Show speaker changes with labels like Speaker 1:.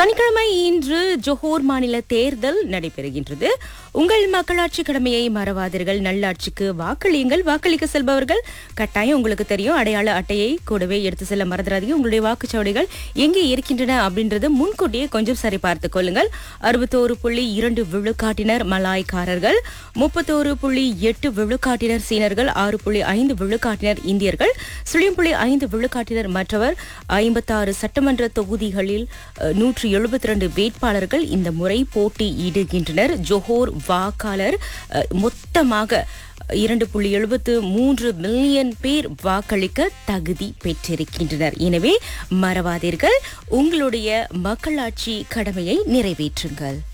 Speaker 1: சனிக்கிழமை இன்று ஜொஹோர் மாநில தேர்தல் நடைபெறுகின்றது உங்கள் மக்களாட்சி கடமையை மறவாதீர்கள் நல்லாட்சிக்கு வாக்களியுங்கள் வாக்களிக்க செல்பவர்கள் கட்டாயம் உங்களுக்கு தெரியும் அடையாள அட்டையை கூடவே எடுத்து செல்ல மறந்துடாதீங்க உங்களுடைய வாக்குச்சாவடிகள் எங்கே இருக்கின்றன அப்படின்றது முன்கூட்டியே கொஞ்சம் சரி பார்த்துக் கொள்ளுங்கள் அறுபத்தோரு புள்ளி இரண்டு விழுக்காட்டினர் மலாய்க்காரர்கள் முப்பத்தோரு புள்ளி எட்டு விழுக்காட்டினர் சீனர்கள் ஆறு புள்ளி ஐந்து விழுக்காட்டினர் இந்தியர்கள் சுழியம் புள்ளி ஐந்து விழுக்காட்டினர் மற்றவர் ஐம்பத்தாறு சட்டமன்ற தொகுதிகளில் நூற்றி எழுபத்தி ரெண்டு வேட்பாளர்கள் இந்த முறை போட்டியிடுகின்றனர் ஜொஹோர் வாக்காளர் அஹ், மொத்தமாக இரண்டு புள்ளி எழுபத்து மூன்று மில்லியன் பேர் வாக்களிக்க தகுதி பெற்றிருக்கின்றனர் எனவே மறவாதீர்கள் உங்களுடைய மக்களாட்சி கடமையை நிறைவேற்றுங்கள்